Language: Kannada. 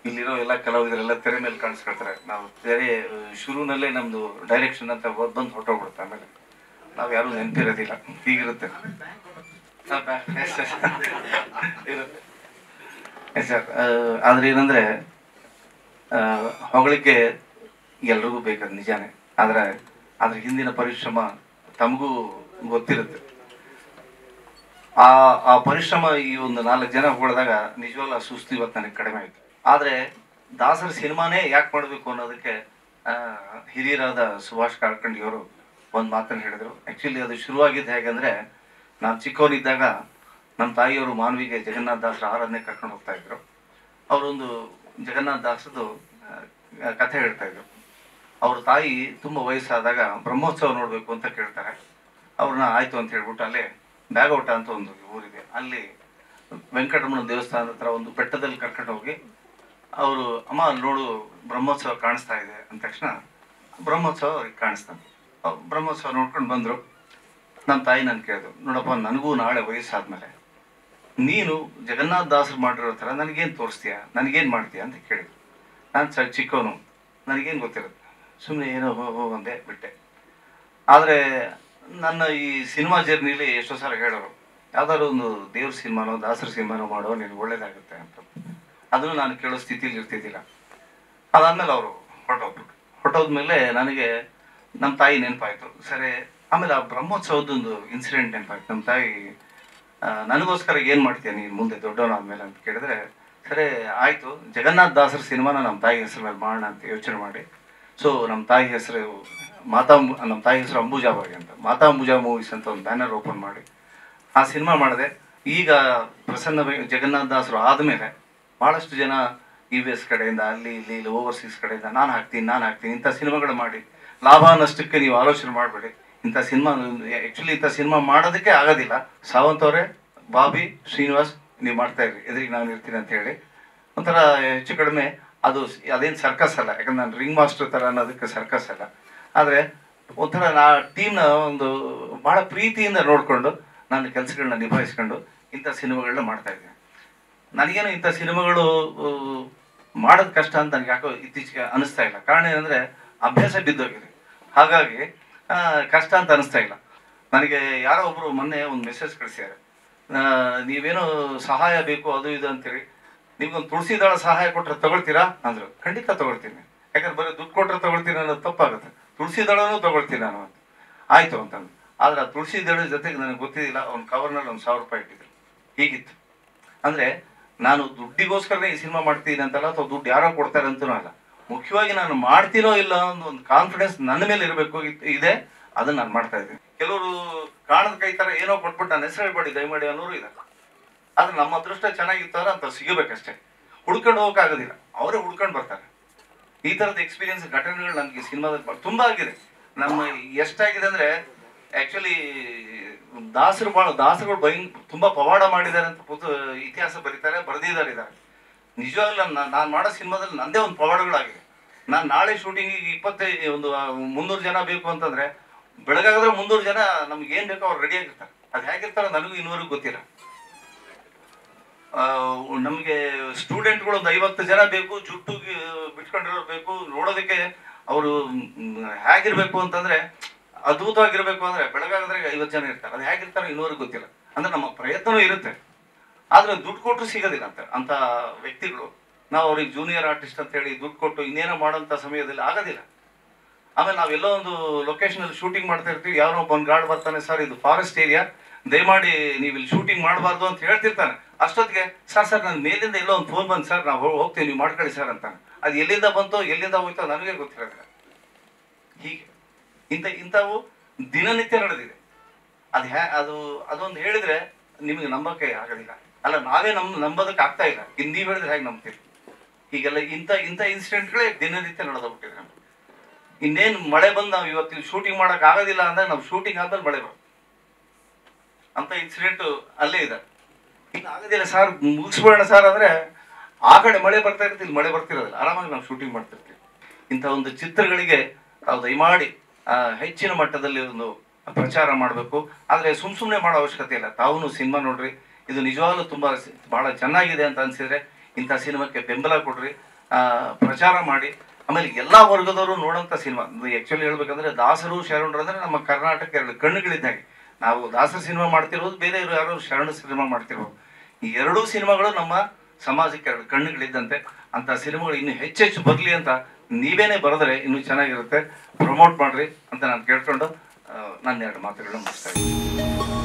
ಇಲ್ಲಿರೋ ಎಲ್ಲ ಕಲಾವಿದರೆಲ್ಲ ತೆರೆ ಮೇಲೆ ಕಾಣಿಸ್ಕೊಳ್ತಾರೆ ನಾವು ತೆರೆ ಆ, ಶುರುನಲ್ಲೇ ನಮ್ದು ಡೈರೆಕ್ಷನ್ ಅಂತ ಓದ್ ಬಂದು ಹೊರಟೋಗ್ಬಿಡುತ್ತೆ ಆಮೇಲೆ ನಾವು ಯಾರು ನೆನಪಿರೋದಿಲ್ಲ ಹೀಗಿರುತ್ತೆ ಆ, ಬಾ- yes, sir. ಇರುತ್ತೆ ಎಸ್ ಸರ್ ಆದ್ರೆ ಏನಂದ್ರೆ ಆ, ಹೊಗಳಿಕೆ ಎಲ್ರಿಗೂ ಬೇಕಾದ ನಿಜಾನೇ ಆದ್ರೆ ಅದ್ರ ಹಿಂದಿನ ಪರಿಶ್ರಮ ತಮಗೂ ಗೊತ್ತಿರುತ್ತೆ ಆ ಆ ಪರಿಶ್ರಮ ಈ ಒಂದು ನಾಲ್ಕು ಜನ ಹೊಗಳಿದಾಗ ನಿಜವಾಗ್ಲೂ ಆ ಸುಸ್ತು ಇವತ್ತು ನನಗೆ ಕಡಿಮೆ ಆಯಿತು ಆದರೆ ದಾಸರ ಸಿನಿಮಾನೇ ಯಾಕೆ ಮಾಡಬೇಕು ಅನ್ನೋದಕ್ಕೆ ಆ, ಹಿರಿಯರಾದ ಸುಭಾಷ್ ಕಾಳ್ಕಂಡಿಯವರು ಒಂದು ಮಾತನ್ನು ಹೇಳಿದರು ಆ್ಯಕ್ಚುಲಿ ಅದು ಶುರುವಾಗಿದ್ದು ಹೇಗೆಂದರೆ ನಾನು ಚಿಕ್ಕವನಿದ್ದಾಗ ನಮ್ಮ ತಾಯಿಯವರು ಮಾನವಿಗೆ ಜಗನ್ನಾಥ ದಾಸರ ಆರಾಧನೆ ಕರ್ಕೊಂಡು ಹೋಗ್ತಾ ಇದ್ರು ಅವರೊಂದು ಜಗನ್ನಾಥ ದಾಸದು ಆ, ಕಥೆ ಹೇಳ್ತಾ ಇದ್ರು ಅವ್ರ ತಾಯಿ ತುಂಬ ವಯಸ್ಸಾದಾಗ ಬ್ರಹ್ಮೋತ್ಸವ ನೋಡಬೇಕು ಅಂತ ಕೇಳ್ತಾರೆ ಅವ್ರನ್ನ ಆಯ್ತು ಅಂತ ಹೇಳ್ಬಿಟ್ಟು ಅಲ್ಲೇ ಬ್ಯಾಗೌಟ ಅಂತ ಒಂದು ಊರಿದೆ ಅಲ್ಲಿ ವೆಂಕಟರಮಣ ದೇವಸ್ಥಾನದ ಹತ್ರ ಒಂದು ಬೆಟ್ಟದಲ್ಲಿ ಕರ್ಕೊಂಡು ಹೋಗಿ ಅವರು ಅಮ್ಮ ಅಲ್ಲಿ ನೋಡು ಬ್ರಹ್ಮೋತ್ಸವ ಕಾಣಿಸ್ತಾ ಇದೆ ಅಂದ ತಕ್ಷಣ ಬ್ರಹ್ಮೋತ್ಸವ ಅವ್ರಿಗೆ ಕಾಣಿಸ್ತಾನೆ ಅವ್ರು ಬ್ರಹ್ಮೋತ್ಸವ ನೋಡ್ಕೊಂಡು ಬಂದರು ನಮ್ಮ ತಾಯಿ ನಾನು ಕೇಳಿದ್ರು ನೋಡಪ್ಪ ನನಗೂ ನಾಳೆ ವಯಸ್ಸಾದ್ಮೇಲೆ ನೀನು ಜಗನ್ನಾಥ ದಾಸರು ಮಾಡಿರೋ ಥರ ನನಗೇನು ತೋರಿಸ್ತೀಯ ನನಗೇನು ಮಾಡ್ತೀಯ ಅಂತ ಕೇಳಿದ್ರು ನಾನು ಸ ಚಿಕ್ಕವನು ನನಗೇನು ಗೊತ್ತಿರುತ್ತೆ ಸುಮ್ಮನೆ ಏನೋ ಹೋ ಹೋ ಅಂದೆ ಬಿಟ್ಟೆ ಆದರೆ ನನ್ನ ಈ ಸಿನಿಮಾ ಜರ್ನಿಲಿ ಎಷ್ಟೋ ಸಲ ಹೇಳೋರು ಯಾವ್ದಾದ್ರು ಒಂದು ದೇವ್ರ ಸಿನಿಮಾನೋ ದಾಸರ ಸಿನಿಮಾನೋ ಮಾಡೋ ನಿನಗೆ ಒಳ್ಳೇದಾಗುತ್ತೆ ಅಂತ ಅದನ್ನು ನಾನು ಕೇಳೋ ಸ್ಥಿತಿಲಿ ಇರ್ತಿದ್ದಿಲ್ಲ ಅದಾದ್ಮೇಲೆ ಅವರು ಹೊರಟೋಗ್ಬಿಟ್ರು ಹೊರಟೋದ್ಮೇಲೆ ನನಗೆ ನಮ್ಮ ತಾಯಿ ನೆನಪಾಯ್ತು ಸರಿ ಆಮೇಲೆ ಆ ಬ್ರಹ್ಮೋತ್ಸವದೊಂದು ಇನ್ಸಿಡೆಂಟ್ ನೆನಪಾಯ್ತು ನಮ್ಮ ತಾಯಿ ಆ, ನನಗೋಸ್ಕರ ಏನು ಮಾಡ್ತೀಯ ನೀನು ಮುಂದೆ ದೊಡ್ಡವನಾದ್ಮೇಲೆ ಅಂತ ಕೇಳಿದ್ರೆ ಸರಿ ಆಯಿತು ಜಗನ್ನಾಥ್ ದಾಸರ ಸಿನಿಮಾನ ನಮ್ಮ ತಾಯಿ ಹೆಸರು ಮೇಲೆ ಮಾಡೋಣ ಅಂತ ಯೋಚನೆ ಮಾಡಿ ಸೊ ನಮ್ಮ ತಾಯಿ ಹೆಸರು ಮಾತಾ ನಮ್ಮ ತಾಯಿ ಹೆಸರು ಅಂಬುಜಾಬಾಯಿ ಅಂತ ಮಾತಾ ಅಂಬುಜಾ ಮೂವೀಸ್ ಅಂತ ಒಂದು ಬ್ಯಾನರ್ ಓಪನ್ ಮಾಡಿ ಆ ಸಿನಿಮಾ ಮಾಡಿದೆ ಈಗ ಪ್ರಸನ್ನ ವೆ- ಜಗನ್ನಾಥ ದಾಸರು ಆದಮೇಲೆ ಭಾಳಷ್ಟು ಜನ ಯು ಎಸ್ ಕಡೆಯಿಂದ ಅಲ್ಲಿ ಇಲ್ಲಿ ಇಲ್ಲಿ ಓವರ್ಸೀಸ್ ಕಡೆಯಿಂದ ನಾನು ಹಾಕ್ತೀನಿ ನಾನು ಹಾಕ್ತೀನಿ ಇಂಥ ಸಿನಿಮಾಗಳು ಮಾಡಿ ಲಾಭ ನಷ್ಟಕ್ಕೆ ನೀವು ಆಲೋಚನೆ ಮಾಡಬೇಡಿ ಇಂಥ ಸಿನಿಮಾ ಆ್ಯಕ್ಚುಲಿ ಇಂಥ ಸಿನಿಮಾ ಮಾಡೋದಕ್ಕೆ ಆಗೋದಿಲ್ಲ ಸಾವಂತ್ ಅವರೇ ಬಾಬಿ ಶ್ರೀನಿವಾಸ್ ನೀವು ಮಾಡ್ತಾ ಇರಿ ಎದುರಿಗೆ ನಾನು ಇರ್ತೀನಿ ಅಂತ ಹೇಳಿ ಒಂಥರ ಹೆಚ್ಚು ಕಡಿಮೆ ಅದು ಸ್- ಅದೇನು ಸರ್ಕಸ್ ಅಲ್ಲ ಯಾಕಂದ್ರೆ ನಾನು ರಿಂಗ್ ಮಾಸ್ಟರ್ ಥರ ಅನ್ನೋದಕ್ಕೆ ಸರ್ಕಸ್ ಅಲ್ಲ ಆದರೆ ಒಂಥರ ನಾ ಟೀಮ್ನ ಒಂದು ಭಾಳ ಪ್ರೀತಿಯಿಂದ ನೋಡಿಕೊಂಡು ನಾನು ಕೆಲಸಗಳನ್ನ ನಿಭಾಯಿಸ್ಕೊಂಡು ಇಂಥ ಸಿನಿಮಾಗಳನ್ನ ಮಾಡ್ತಾ ಇದ್ದೀನಿ ನನಗೇನು ಇಂಥ ಸಿನಿಮಾಗಳು ಆ, ಮಾಡೋದು ಕಷ್ಟ ಅಂತ ನನಗೆ ಯಾಕೋ ಇತ್ತೀಚೆಗೆ ಅನಿಸ್ತಾ ಇಲ್ಲ ಕಾರಣ ಏನಂದರೆ ಅಭ್ಯಾಸ ಬಿದ್ದೋಗಿದೆ ಹಾಗಾಗಿ ಆ, ಕಷ್ಟ ಅಂತ ಅನಿಸ್ತಾ ಇಲ್ಲ ನನಗೆ ಯಾರೋ ಒಬ್ಬರು ಮೊನ್ನೆ ಒಂದು ಮೆಸೇಜ್ ಕಳಿಸಿದ್ದಾರೆ ಆ, ನೀವೇನೋ ಸಹಾಯ ಬೇಕು ಅದು ಇದು ಅಂತೀರಿ ನಿಮ್ಗೊಂದು ತುಳಸಿ ದಳ ಸಹಾಯ ಕೊಟ್ಟರೆ ತಗೊಳ್ತೀರಾ ಅಂದರು ಖಂಡಿತ ತಗೊಳ್ತೀನಿ ಯಾಕಂದ್ರೆ ಬರೀ ದುಡ್ಡು ಕೊಟ್ಟರೆ ತಗೊಳ್ತೀನಿ ಅನ್ನೋದು ತಪ್ಪಾಗುತ್ತೆ ತುಳಸಿ ದಳನೂ ತಗೊಳ್ತೀನಿ ನಾನು ಅಂತ ಆಯಿತು ಅಂತಂದು ಆದ್ರೆ ಆ ತುಳಸಿ ದಳದ ಜೊತೆಗೆ ನನಗೆ ಗೊತ್ತಿದ್ದಿಲ್ಲ ಅವ್ನ ಕವರ್ನಲ್ಲಿ ಒಂದು ಸಾವಿರ ರೂಪಾಯಿ ಇಟ್ಟಿದ್ರು ಹೀಗಿತ್ತು ಅಂದರೆ ನಾನು ದುಡ್ಡಿಗೋಸ್ಕರನೇ ಈ ಸಿನಿಮಾ ಮಾಡ್ತೀನಿ ಅಂತಲ್ಲ ಅಥವಾ ದುಡ್ಡು ಯಾರೋ ಕೊಡ್ತಾರೆ ಅಂತನೂ ಅಲ್ಲ ಮುಖ್ಯವಾಗಿ ನಾನು ಮಾಡ್ತೀನೋ ಇಲ್ಲ ಅನ್ನೋ ಒಂದು ಕಾನ್ಫಿಡೆನ್ಸ್ ನನ್ನ ಮೇಲೆ ಇರಬೇಕು ಇದೆ ಅದನ್ನ ನಾನು ಮಾಡ್ತಾ ಇದ್ದೀನಿ ಕೆಲವರು ಕಾಣದ ಕೈ ಥರ ಏನೋ ಕೊಟ್ಬಿಟ್ಟು ನನ್ನ ಹೆಸರು ಹೇಳ್ಬೇಡಿ ದಯಮಾಡಿ ಅನ್ನೋರು ಇದ್ದಾರೆ ಆದ್ರೆ ನಮ್ಮ ಅದೃಷ್ಟ ಚೆನ್ನಾಗಿರ್ತಾರ ಅಂತ ಸಿಗಬೇಕಷ್ಟೇ ಹುಡ್ಕೊಂಡು ಹೋಗೋಕ್ಕಾಗೋದಿಲ್ಲ ಅವರೇ ಹುಡ್ಕೊಂಡು ಬರ್ತಾರೆ ಈ ಥರದ ಎಕ್ಸ್ಪೀರಿಯನ್ಸ್ ಘಟನೆಗಳು ನನಗೆ ಸಿನಿಮಾದಲ್ಲಿ ತುಂಬ ಆಗಿದೆ ನಮ್ಮ ಎಷ್ಟಾಗಿದೆ ಅಂದರೆ ಆ್ಯಕ್ಚುಲಿ ದಾಸರು ಭಾಳ ದಾಸರುಗಳು ಬೈ ತುಂಬ ಪವಾಡ ಮಾಡಿದ್ದಾರೆ ಅಂತ ಪುತ ಇತಿಹಾಸ ಬರೀತಾರೆ ಬರೆದಿದ್ದಾರೆ ಇದ್ದಾರೆ ನಿಜವಾಗ್ಲೂ ನಾನು ನಾನು ಮಾಡೋ ಸಿನಿಮಾದಲ್ಲಿ ನಂದೇ ಒಂದು ಪವಾಡಗಳಾಗಿದೆ ನಾನು ನಾಳೆ ಶೂಟಿಂಗಿಗೆ ಇಪ್ಪತ್ತೈದು ಒಂದು ಆ, ಮುನ್ನೂರು ಜನ ಬೇಕು ಅಂತಂದರೆ ಬೆಳಗಾಗಿದ್ರೆ ಮುನ್ನೂರು ಜನ ನಮ್ಗೆ ಏನು ಬೇಕೋ ಅವ್ರು ರೆಡಿ ಆಗಿರ್ತಾರೆ ಅದು ಹೇಗಿರ್ತಾರೋ ನನಗೂ ಇನ್ನೂವರೆಗೂ ಗೊತ್ತಿಲ್ಲ ನಮಗೆ ಸ್ಟೂಡೆಂಟ್ಗಳು ಒಂದು ಐವತ್ತು ಜನ ಬೇಕು ಜುಟ್ಟು ಗಿ- ಬಿಟ್ಕೊಂಡಿರೋರು ಬೇಕು ನೋಡೋದಕ್ಕೆ ಅವರು ಹೇಗಿರ್ಬೇಕು ಅಂತಂದ್ರೆ ಅದ್ಭುತವಾಗಿರ್ಬೇಕು ಅಂದ್ರೆ ಬೆಳಗಾಗಿದ್ರೆ ಐವತ್ತು ಜನ ಇರ್ತಾರೆ ಅದು ಹೇಗಿರ್ತಾರೋ ಇನ್ನೂವರೆಗೂ ಗೊತ್ತಿಲ್ಲ ಅಂದ್ರೆ ನಮ್ಮ ಪ್ರಯತ್ನವೂ ಇರುತ್ತೆ ಆದ್ರೆ ದುಡ್ಡು ಕೊಟ್ಟರು ಸಿಗೋದಿಲ್ಲ ಅಂತ ಅಂತ ವ್ಯಕ್ತಿಗಳು ನಾವು ಅವ್ರಿಗೆ ಜೂನಿಯರ್ ಆರ್ಟಿಸ್ಟ್ ಅಂತ ಹೇಳಿ ದುಡ್ಡು ಕೊಟ್ಟು ಇನ್ನೇನೋ ಮಾಡೋಂಥ ಸಮಯದಲ್ಲಿ ಆಗೋದಿಲ್ಲ ಆಮೇಲೆ ನಾವೆಲ್ಲೋ ಒಂದು ಲೊಕೇಶನ್ ಅಲ್ಲಿ ಶೂಟಿಂಗ್ ಮಾಡ್ತಾ ಇರ್ತೀವಿ ಯಾರೋ ಒಬ್ಬ ಗಾರ್ಡ್ ಬರ್ತಾನೆ ಸರ್ ಇದು ಫಾರೆಸ್ಟ್ ಏರಿಯಾ ದಯಮಾಡಿ ನೀವು ಇಲ್ಲಿ ಶೂಟಿಂಗ್ ಮಾಡಬಾರ್ದು ಅಂತ ಹೇಳ್ತಿರ್ತಾನೆ ಅಷ್ಟೊತ್ತಿಗೆ ಸರ್ ಸರ್ ನನ್ನ ಮೇಲಿಂದ ಎಲ್ಲೋ ಒಂದು ಫೋನ್ ಬಂದು ಸರ್ ನಾವು ಹೋಗ್ತೀವಿ ನೀವು ಮಾಡ್ಕೊಳ್ಳಿ ಸರ್ ಅಂತಾನೆ ಅದು ಎಲ್ಲಿಂದ ಬಂತೋ ಎಲ್ಲಿಂದ ಹೋಯ್ತೋ ನನಗೆ ಗೊತ್ತಿರೋದಿಲ್ಲ ಹೀಗೆ ಇಂಥ ಇಂಥವು ದಿನನಿತ್ಯ ನಡೆದಿದೆ ಅದು ಹ್ಯಾ ಅದು ಅದೊಂದು ಹೇಳಿದ್ರೆ ನಿಮಗೆ ನಂಬಕ್ಕೆ ಆಗೋದಿಲ್ಲ ಅಲ್ಲ ನಾವೇ ನಮ್ ನಂಬೋದಕ್ಕೆ ಆಗ್ತಾ ಇಲ್ಲ ಇನ್ನು ನೀವು ಹೇಳಿದ್ರೆ ಹೇಗೆ ನಂಬ್ತೀರಿ ಹೀಗೆಲ್ಲ ಇಂಥ ಇಂಥ ಇನ್ಸಿಡೆಂಟ್ಗಳೇ ದಿನನಿತ್ಯ ನಡೆದೋಗ್ಬಿಟ್ಟಿದೆ ನಮ್ಗೆ ಇನ್ನೇನು ಮಳೆ ಬಂದು ನಾವು ಇವತ್ತು ಶೂಟಿಂಗ್ ಮಾಡಕ್ ಆಗೋದಿಲ್ಲ ಅಂದಾಗ ನಾವು ಶೂಟಿಂಗ್ ಆದ್ಮೇಲೆ ಮಳೆ ಬರುತ್ತೆ ಅಂತ ಇನ್ಸಿಡೆಂಟ್ ಅಲ್ಲೇ ಇದೆ ಇನ್ನು ಆಗೋದಿಲ್ಲ ಸರ್ ಮುಗಿಸ್ಬೇಡ ಸರ್ ಅಂದ್ರೆ ಆ ಕಡೆ ಮಳೆ ಬರ್ತಾ ಇರುತ್ತೆ ಇಲ್ಲಿ ಮಳೆ ಬರ್ತಿರೋದಿಲ್ಲ ಆರಾಮಾಗಿ ನಾವು ಶೂಟಿಂಗ್ ಮಾಡ್ತಿರ್ತೀವಿ ಇಂಥ ಒಂದು ಚಿತ್ರಗಳಿಗೆ ತಾವು ದಯಮಾಡಿ ಆ, ಹೆಚ್ಚಿನ ಮಟ್ಟದಲ್ಲಿ ಒಂದು ಪ್ರಚಾರ ಮಾಡಬೇಕು ಆದರೆ ಸುಮ್ ಸುಮ್ಮನೆ ಮಾಡೋ ಅವಶ್ಯಕತೆ ಇಲ್ಲ ತಾವು ಸಿನಿಮಾ ನೋಡ್ರಿ ಇದು ನಿಜವಾಗ್ಲೂ ತುಂಬ ಬಹಳ ಚೆನ್ನಾಗಿದೆ ಅಂತ ಅನ್ಸಿದ್ರೆ ಇಂಥ ಸಿನಿಮಾಕ್ಕೆ ಬೆಂಬಲ ಕೊಡ್ರಿ ಆ, ಪ್ರಚಾರ ಮಾಡಿ ಆಮೇಲೆ ಎಲ್ಲ ವರ್ಗದವರು ನೋಡೋಂಥ ಸಿನಿಮಾ ಆ್ಯಕ್ಚುಲಿ ಹೇಳ್ಬೇಕಂದ್ರೆ ದಾಸರು ಶರಣರು ಅಂದರೆ ನಮ್ಮ ಕರ್ನಾಟಕ ಎರಡು ಕಣ್ಣುಗಳಿದ್ದಾಗೆ ನಾವು ದಾಸರ ಸಿನಿಮಾ ಮಾಡ್ತಿರೋದು ಬೇರೆ ಯಾರೋ ಶರಣ ಸಿನಿಮಾ ಮಾಡ್ತಿರೋದು ಈ ಎರಡೂ ಸಿನಿಮಾಗಳು ನಮ್ಮ ಸಮಾಜಕ್ಕೆ ಎರಡು ಕಣ್ಣುಗಳಿದ್ದಂತೆ ಅಂತ ಸಿನಿಮಾಗಳು ಇನ್ನು ಹೆಚ್ಚೆಚ್ಚು ಬರಲಿ ಅಂತ ನೀವೇನೇ ಬರೆದ್ರೆ ಇನ್ನೂ ಚೆನ್ನಾಗಿರುತ್ತೆ ಪ್ರಮೋಟ್ ಮಾಡ್ರಿ ಅಂತ ನಾನು ಕೇಳ್ಕೊಂಡು ಆ, ನನ್ನ ಎರಡು ಮಾತುಗಳನ್ನ ಮುಗಿಸ್ತಾ ಇದ್ದೀನಿ